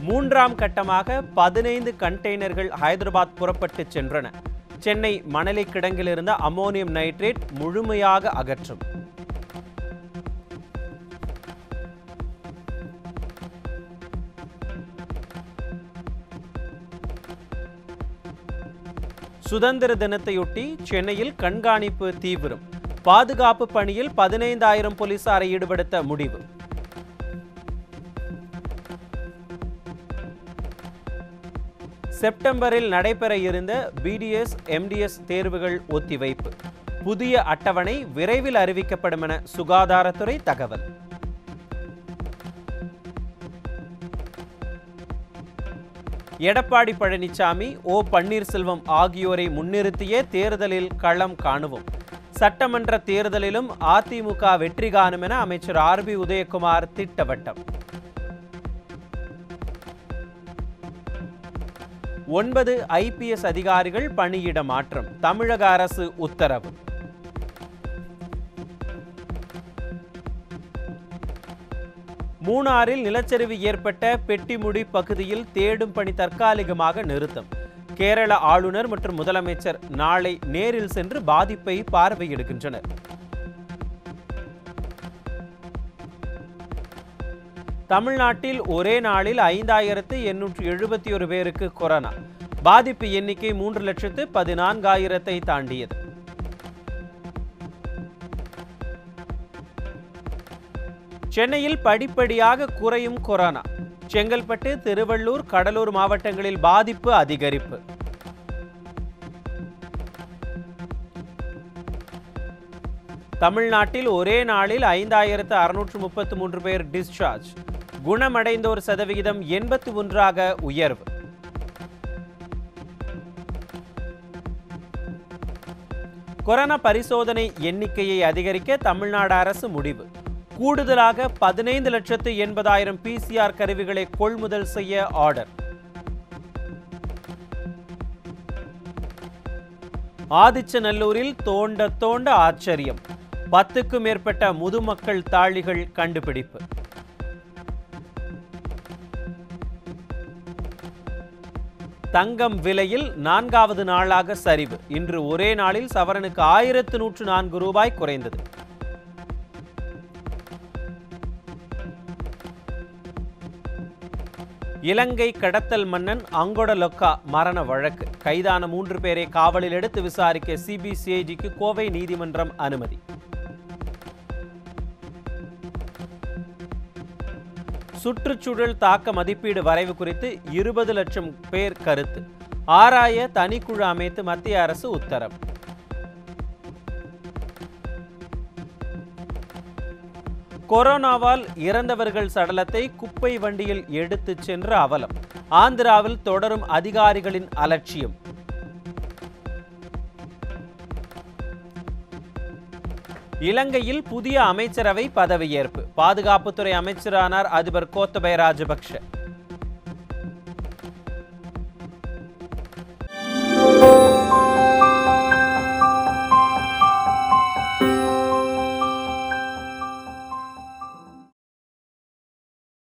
மூன்றாம் கட்டமாக பதினைந்து கண்டெய்னர்கள் ஹைதராபாத் புறப்பட்டு சென்றன சென்னை மணலி கிடங்கில் இருந்த அமோனியம் நைட்ரேட் முழுமையாக அகற்றும் சுதந்திர தினத்தையொட்டி சென்னையில் கண்காணிப்பு தீவிரம் பாதுகாப்பு பணியில் பதினைந்தாயிரம் போலீசாரை ஈடுபடுத்த முடிவு செப்டம்பரில் நடைபெற இருந்த பிடிஎஸ் எம்டிஎஸ் தேர்வுகள் ஒத்திவைப்பு புதிய அட்டவணை விரைவில் அறிவிக்கப்படும் என சுகாதாரத்துறை தகவல் எடப்பாடி பழனிசாமி ஓ பன்னீர்செல்வம் ஆகியோரை முன்னிறுத்தியே தேர்தலில் களம் காணுவோம் சட்டமன்ற தேர்தலிலும் அதிமுக வெற்றி காணும் என அமைச்சர் ஆர் பி உதயகுமார் திட்டவட்டம் ஒன்பது ஐபிஎஸ் அதிகாரிகள் பணியிட மாற்றம் தமிழக அரசு உத்தரவு மூணாறில் நிலச்சரிவு ஏற்பட்ட பெட்டிமுடி பகுதியில் தேடும் பணி தற்காலிகமாக நிறுத்தம் கேரள ஆளுநர் மற்றும் முதலமைச்சர் நாளை நேரில் சென்று பாதிப்பை பார்வையிடுகின்றனர் தமிழ்நாட்டில் ஒரே நாளில் ஐந்தாயிரத்து எண்ணூற்று எழுபத்தி ஒரு பேருக்கு கொரோனா பாதிப்பு எண்ணிக்கை மூன்று லட்சத்து பதினான்காயிரத்தை தாண்டியது சென்னையில் படிப்படியாக குறையும் கொரோனா செங்கல்பட்டு திருவள்ளூர் கடலூர் மாவட்டங்களில் பாதிப்பு அதிகரிப்பு தமிழ்நாட்டில் ஒரே நாளில் ஐந்தாயிரத்து அறுநூற்று முப்பத்து மூன்று பேர் டிஸ்சார்ஜ் குணமடைந்தோர் சதவிகிதம் எண்பத்து ஒன்றாக உயர்வு கொரோனா பரிசோதனை எண்ணிக்கையை அதிகரிக்க தமிழ்நாடு அரசு முடிவு கூடுதலாக பதினைந்து லட்சத்து எண்பதாயிரம் பிசிஆர் கருவிகளை கொள்முதல் செய்ய ஆர்டர் ஆதிச்சநல்லூரில் தோண்ட தோண்ட ஆச்சரியம் பத்துக்கும் மேற்பட்ட முதுமக்கள் தாழிகள் கண்டுபிடிப்பு தங்கம் விலையில் நான்காவது நாளாக சரிவு இன்று ஒரே நாளில் சவரனுக்கு ஆயிரத்து நூற்று நான்கு ரூபாய் குறைந்தது இலங்கை கடத்தல் மன்னன் அங்கொடலொக்கா மரண வழக்கு கைதான மூன்று பேரை காவலில் எடுத்து விசாரிக்க சிபிசிஐடிக்கு கோவை நீதிமன்றம் அனுமதி சுற்றுச்சூழல் தாக்க மதிப்பீடு வரைவு குறித்து இருபது லட்சம் பேர் கருத்து ஆராய தனிக்குழு அமைத்து மத்திய அரசு உத்தரவு கொரோனாவால் இறந்தவர்கள் சடலத்தை குப்பை வண்டியில் எடுத்துச் சென்ற அவலம் ஆந்திராவில் தொடரும் அதிகாரிகளின் அலட்சியம் இலங்கையில் புதிய அமைச்சரவை பதவியேற்பு பாதுகாப்புத்துறை அமைச்சரானார் அதிபர் கோத்தபய ராஜபக்ஷ